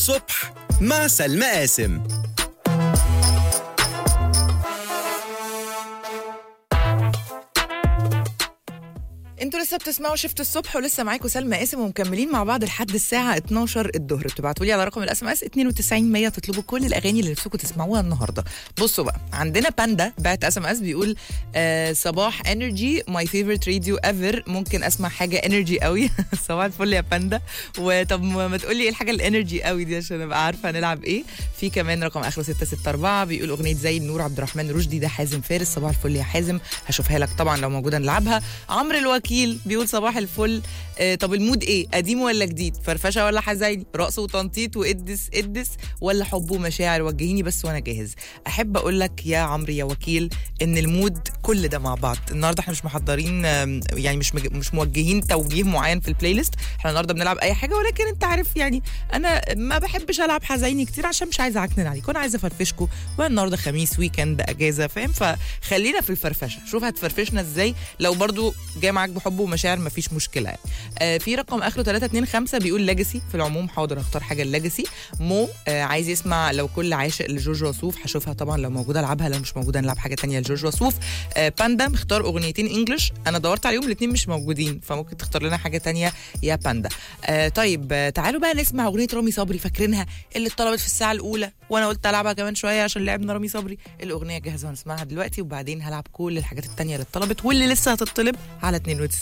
الصبح مع سلمى قاسم انتوا لسه بتسمعوا شفت الصبح ولسه معاكم سلمى قاسم ومكملين مع بعض لحد الساعه 12 الظهر بتبعتوا لي على رقم الاس ام اس 92 100 تطلبوا كل الاغاني اللي نفسكم تسمعوها النهارده بصوا بقى عندنا باندا بعت اس ام اس بيقول آه صباح انرجي ماي فيفورت راديو ايفر ممكن اسمع حاجه انرجي قوي صباح الفل يا باندا وطب ما ما تقولي ايه الحاجه الانرجي قوي دي عشان ابقى عارفه هنلعب ايه في كمان رقم اخره 664 بيقول اغنيه زي النور عبد الرحمن رشدي ده حازم فارس صباح الفل يا حازم هشوفها لك طبعا لو موجوده نلعبها عمرو الوكيل بيقول صباح الفل آه طب المود ايه قديم ولا جديد فرفشه ولا حزيني رقص وتنطيط وادس ادس ولا حب ومشاعر وجهيني بس وانا جاهز احب اقول لك يا عمرو يا وكيل ان المود كل ده مع بعض النهارده احنا مش محضرين آم، يعني مش مج- مش موجهين توجيه معين في البلاي ليست احنا النهارده بنلعب اي حاجه ولكن انت عارف يعني انا ما بحبش العب حزيني كتير عشان مش عايزه اعكنن عليكم انا عايزه افرفشكم والنهارده خميس ويكند اجازه فاهم فخلينا في الفرفشه شوف هتفرفشنا ازاي لو برضو جاي معاك بحب ومشاعر مفيش مشكله يعني. آه في رقم اخره 325 بيقول ليجاسي في العموم حاضر اختار حاجه الليجاسي مو آه عايز يسمع لو كل عاشق لجورج وسوف هشوفها طبعا لو موجوده العبها لو مش موجوده نلعب حاجه تانية لجورج وسوف آه باندا مختار اغنيتين انجلش انا دورت عليهم الاثنين مش موجودين فممكن تختار لنا حاجه تانية يا باندا آه طيب آه تعالوا بقى نسمع اغنيه رامي صبري فاكرينها اللي اتطلبت في الساعه الاولى وانا قلت العبها كمان شويه عشان لعبنا رامي صبري الاغنيه جاهزه هنسمعها دلوقتي وبعدين هلعب كل الحاجات التانية اللي اتطلبت واللي لسه هتطلب على 92